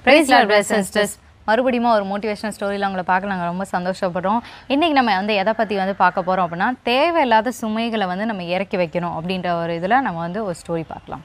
Price lord brothers and sisters மறுபடியும் ஒரு motivational ஸ்டோரியில் உங்களை பார்க்க நாங்கள் ரொம்ப சந்தோஷப்படுறோம் இன்றைக்கி நம்ம வந்து எதை பற்றி வந்து பார்க்க போகிறோம் அப்படின்னா தேவையில்லாத சுமைகளை வந்து நம்ம இறக்கி வைக்கணும் அப்படின்ற ஒரு இதில் நம்ம வந்து ஒரு ஸ்டோரி பார்க்கலாம்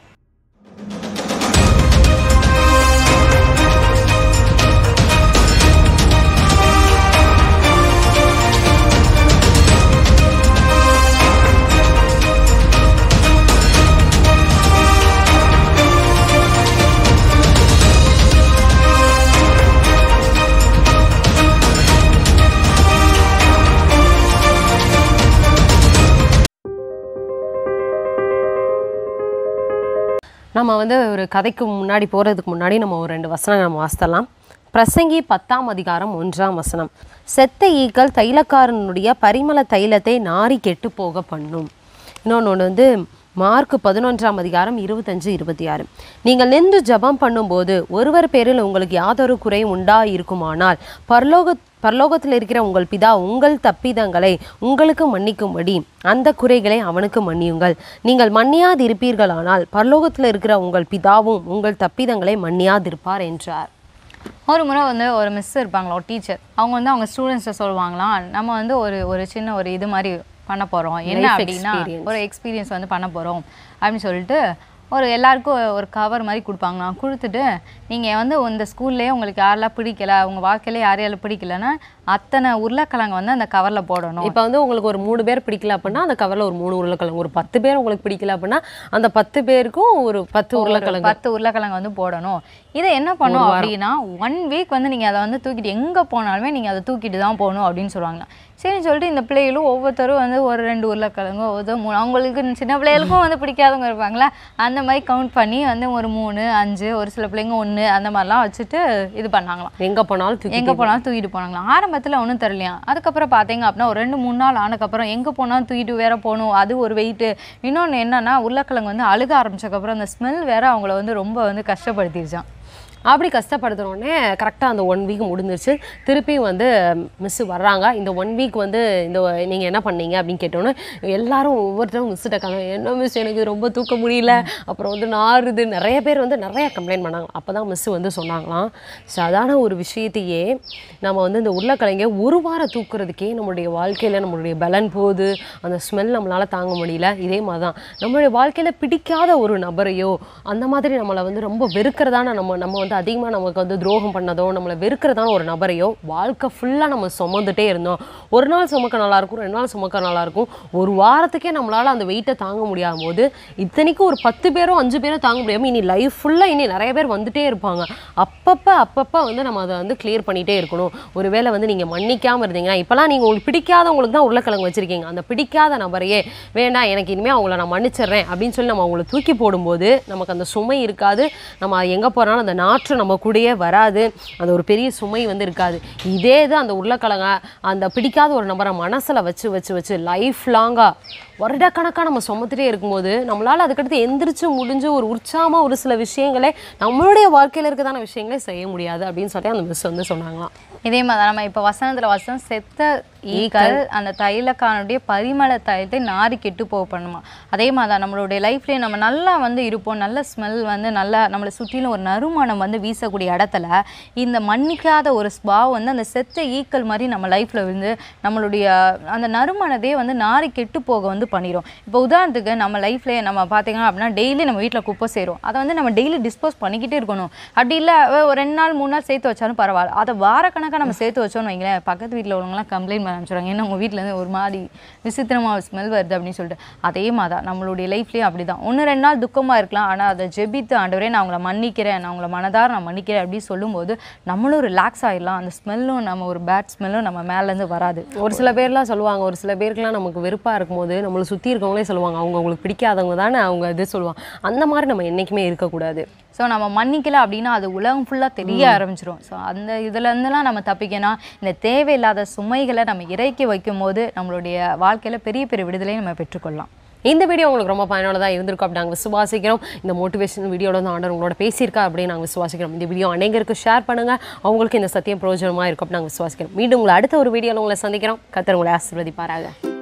நம்ம வந்து ஒரு கதைக்கு முன்னாடி போகிறதுக்கு முன்னாடி நம்ம ஒரு ரெண்டு வசனம் நம்ம வாசித்தலாம் பிரசங்கி பத்தாம் அதிகாரம் ஒன்றாம் வசனம் செத்த ஈக்கள் தைலக்காரனுடைய பரிமள தைலத்தை நாரி கெட்டு போக பண்ணும் இன்னொன்று ஒன்று வந்து மார்க் பதினொன்றாம் அதிகாரம் இருபத்தஞ்சு இருபத்தி ஆறு நீங்கள் நின்று ஜெபம் பண்ணும்போது ஒருவர் பேரில் உங்களுக்கு யாதொரு குறையும் உண்டா இருக்குமானால் பரலோக பரலோகத்தில் இருக்கிற உங்கள் பிதா உங்கள் தப்பிதங்களை உங்களுக்கு மன்னிக்கும்படி அந்த குறைகளை அவனுக்கு மன்னியுங்கள் நீங்கள் மன்னியாதிருப்பீர்களானால் பரலோகத்தில் இருக்கிற உங்கள் பிதாவும் உங்கள் தப்பிதங்களை மன்னியாதிருப்பார் என்றார் ஒரு முறை வந்து ஒரு மிஸ் இருப்பாங்களா ஒரு டீச்சர் அவங்க வந்து அவங்க ஸ்டூடெண்ட்ஸை சொல்லுவாங்களாம் நம்ம வந்து ஒரு ஒரு சின்ன ஒரு இது மாதிரி பண்ண போகிறோம் என்ன Life அப்படின்னா experience. ஒரு எக்ஸ்பீரியன்ஸ் வந்து பண்ண போகிறோம் அப்படின்னு சொல்லிட்டு ஒரு எல்லாருக்கும் ஒரு கவர் மாதிரி கொடுப்பாங்களாம் கொடுத்துட்டு நீங்கள் வந்து இந்த ஸ்கூல்லேயே உங்களுக்கு யாரெல்லாம் பிடிக்கல உங்கள் வாழ்க்கையில யார் யாரெல்லாம் பிடிக்கலன்னா அத்தனை உருளைக்கிழங்கு வந்து அந்த கவரில் போடணும் இப்போ வந்து உங்களுக்கு ஒரு மூணு பேர் பிடிக்கல அப்படின்னா அந்த கவரில் ஒரு மூணு உருளைக்கிழங்கு ஒரு பத்து பேர் உங்களுக்கு பிடிக்கல அப்படின்னா அந்த பத்து பேருக்கும் ஒரு பத்து உருளைக்கிழங்கு பத்து உருளைக்கிழங்கு வந்து போடணும் இதை என்ன பண்ணும் அப்படின்னா ஒன் வீக் வந்து நீங்கள் அதை வந்து தூக்கிட்டு எங்கே போனாலுமே நீங்கள் அதை தூக்கிட்டு தான் போகணும் அப்படின்னு சொல்லுவாங்க சரின்னு சொல்லிட்டு இந்த பிள்ளைகளும் ஒவ்வொருத்தரும் வந்து ஒரு ரெண்டு உருளைக்கிழங்கு ஒவ்வொரு மூணு அவங்களுக்கு சின்ன பிள்ளைகளுக்கும் வந்து பிடிக்காதவங்க இருப்பாங்களா அந்த மாதிரி கவுண்ட் பண்ணி வந்து ஒரு மூணு அஞ்சு ஒரு சில பிள்ளைங்க ஒன்று அந்த மாதிரிலாம் வச்சுட்டு இது பண்ணாங்களாம் எங்கே போனாலும் தூக்கி எங்கே போனாலும் தூக்கிட்டு போனாங்களாம் ஆரம்பத்தில் ஒன்றும் தரலையாம் அதுக்கப்புறம் பார்த்தீங்க அப்படின்னா ஒரு ரெண்டு மூணு நாள் ஆனதுக்கப்புறம் எங்கே போனாலும் தூக்கிட்டு வேற போகணும் அது ஒரு வெயிட்டு இன்னொன்று என்னன்னா உருளைக்கிழங்கு வந்து அழுக ஆரம்பிச்சதுக்கப்புறம் அந்த ஸ்மெல் வேற அவங்கள வந்து ரொம்ப வந்து கஷ்டப்படுத்திடுச்சான் அப்படி கஷ்டப்படுத்துனோடனே கரெக்டாக அந்த ஒன் வீக் முடிஞ்சிருச்சு திருப்பியும் வந்து மிஸ் வர்றாங்க இந்த ஒன் வீக் வந்து இந்த நீங்கள் என்ன பண்ணீங்க அப்படின்னு கேட்டோன்னே எல்லாரும் ஒவ்வொருத்தரும் மிஸ்ஸிட்ட கதை என்ன மிஸ் எனக்கு ரொம்ப தூக்க முடியல அப்புறம் வந்து நாறுது நிறைய பேர் வந்து நிறைய கம்ப்ளைண்ட் பண்ணாங்க அப்போ தான் மிஸ் வந்து சொன்னாங்களாம் சாதாரண ஒரு விஷயத்தையே நம்ம வந்து இந்த உருளைக்கிழங்க ஒரு வாரம் தூக்குறதுக்கே நம்மளுடைய வாழ்க்கையில் நம்மளுடைய பலன் போகுது அந்த ஸ்மெல் நம்மளால் தாங்க முடியல இதே மாதிரி தான் நம்மளுடைய வாழ்க்கையில் பிடிக்காத ஒரு நபரையோ அந்த மாதிரி நம்மளை வந்து ரொம்ப வெறுக்கிறதான நம்ம நம்ம வந்து அதிகமாக நமக்கு வந்து துரோகம் பண்ணதோ நம்மளை வெறுக்கிறதான ஒரு நபரையோ வாழ்க்கை ஃபுல்லாக நம்ம சுமந்துட்டே இருந்தோம் ஒரு நாள் சுமக்க நல்லா இருக்கும் ரெண்டு நாள் சுமக்க நல்லா இருக்கும் ஒரு வாரத்துக்கே நம்மளால் அந்த வெயிட்டை தாங்க முடியாத போது இத்தனைக்கும் ஒரு பத்து பேரோ அஞ்சு பேரோ தாங்க முடியாமல் இனி லைஃப் ஃபுல்லாக இனி நிறைய பேர் வந்துட்டே இருப்பாங்க அப்பப்போ அப்பப்போ வந்து நம்ம அதை வந்து கிளியர் பண்ணிகிட்டே இருக்கணும் ஒருவேளை வந்து நீங்கள் மன்னிக்காமல் இருந்தீங்கன்னா இப்போலாம் நீங்கள் உங்களுக்கு பிடிக்காதவங்களுக்கு தான் உருளைக்கிழங்கு வச்சுருக்கீங்க அந்த பிடிக்காத நபரையே வேண்டாம் எனக்கு இனிமேல் அவங்கள நான் மன்னிச்சிடுறேன் அப்படின்னு சொல்லி நம்ம அவங்கள தூக்கி போடும்போது நமக்கு அந்த சுமை இருக்காது நம்ம எங்கே போனாலும் அந்த நாற்று நம்ம கூடயே வராது அந்த ஒரு பெரிய சுமை வந்து இருக்காது இதே தான் அந்த உருளைக்கிழங்க அந்த பிடிக்காத ஒரு நபரை மனசில் வச்சு வச்சு வச்சு லைஃப் லாங்காக வருடக்கணக்காக நம்ம சுமத்துட்டே இருக்கும்போது நம்மளால் அதுக்கடுத்து எந்திரிச்சு முடிஞ்சு ஒரு உற்சாகமாக ஒரு சில விஷயங்களே நம்மளுடைய வாழ்க்கையில் இருக்கதான விஷயங்களே செய்ய முடியாது அப்படின்னு சொல்லி அந்த மிஸ் வந்து சொன்னாங்களாம் இதே மாதிரி நம்ம இப்போ வசனத்தில் வசனம் செத்த ஈக்கள் அந்த தைலக்கானுடைய பரிமள தைலத்தை நாரி கெட்டு போக பண்ணுமா அதே மாதிரி தான் நம்மளுடைய லைஃப்லேயே நம்ம நல்லா வந்து இருப்போம் நல்ல ஸ்மெல் வந்து நல்லா நம்மளை சுற்றிலும் ஒரு நறுமணம் வந்து வீசக்கூடிய இடத்துல இந்த மன்னிக்காத ஒரு ஸ்பாவ் வந்து அந்த செத்த ஈக்கள் மாதிரி நம்ம லைஃப்பில் வந்து நம்மளுடைய அந்த நறுமணத்தையே வந்து நாரி கெட்டு போக வந்து பண்ணிடும் இப்போ உதாரணத்துக்கு நம்ம லைஃப்லேயே நம்ம பார்த்தீங்கன்னா அப்படின்னா டெய்லி நம்ம வீட்டில் குப்பை சேரும் அதை வந்து நம்ம டெய்லி டிஸ்போஸ் பண்ணிக்கிட்டே இருக்கணும் அப்படி இல்லை ஒரு ரெண்டு நாள் மூணு நாள் சேர்த்து வச்சாலும் பரவாயில்ல அதை வாரக்கணக்காக நம்ம சேர்த்து வச்சோம்னு வைங்களேன் பக்கத்து வீட்டில் உள்ளவங்களாம் கம்ப்ளைண்ட் பண்ண ஆரம்பிச்சிடுவாங்க ஏன்னா உங்கள் வீட்டிலேருந்து ஒரு மாதிரி விசித்திரமாக ஸ்மெல் வருது அப்படின்னு சொல்லிட்டு அதே மாதிரி தான் நம்மளுடைய லைஃப்லேயும் அப்படி தான் ஒன்று ரெண்டு நாள் துக்கமாக இருக்கலாம் ஆனால் அதை ஜெபித்து ஆண்டவரே நான் அவங்கள மன்னிக்கிறேன் நான் அவங்கள மனதார நான் மன்னிக்கிறேன் அப்படின்னு சொல்லும்போது நம்மளும் ரிலாக்ஸ் ஆகிடலாம் அந்த ஸ்மெல்லும் நம்ம ஒரு பேட் ஸ்மெல்லும் நம்ம மேலேருந்து வராது ஒரு சில பேர்லாம் சொல்லுவாங்க ஒரு சில பேருக்குலாம் நமக்கு வெறுப்பாக இருக்கும்போது நம்மளை சுற்றி இருக்கவங்களே சொல்லுவாங்க அவங்க அவங்களுக்கு பிடிக்காதவங்க தானே அவங்க இது சொல்லுவாங்க அந்த மாதிரி நம்ம என்றைக்குமே இருக்கக்கூடாது ஸோ நம்ம மன்னிக்கல அப்படின்னா அது உலகம் ஃபுல்லாக தெரிய ஆரம்பிச்சிரும் ஸோ அந்த இதுலேருந்துலாம் நம்ம தப்பிக்கணும் இந்த தேவையில்லாத சுமைகளை நம்ம இறக்கி வைக்கும்போது நம்மளுடைய வாழ்க்கையில் பெரிய பெரிய விடுதலையை நம்ம பெற்றுக்கொள்ளலாம் இந்த வீடியோ உங்களுக்கு ரொம்ப பயனுள்ளதாக இருந்திருக்கும் அப்படி நாங்கள் விசுவாசிக்கிறோம் இந்த மோட்டிவேஷன் வீடியோட வந்து ஆண்டர் உங்களோட பேசியிருக்கா அப்படின்னு நாங்கள் விசுவாசிக்கிறோம் இந்த வீடியோ அனைவருக்கு ஷேர் பண்ணுங்கள் அவங்களுக்கு இந்த சத்தியம் பிரயோஜனமாக இருக்கும் அப்படி நாங்கள் விசுவாசிக்கிறோம் மீண்டும் உங்களை அடுத்த ஒரு வீடியோவில் உங்களை சந்திக்கிறோம் கத்தர் உங்களை ஆசீர்வதிப்பாராக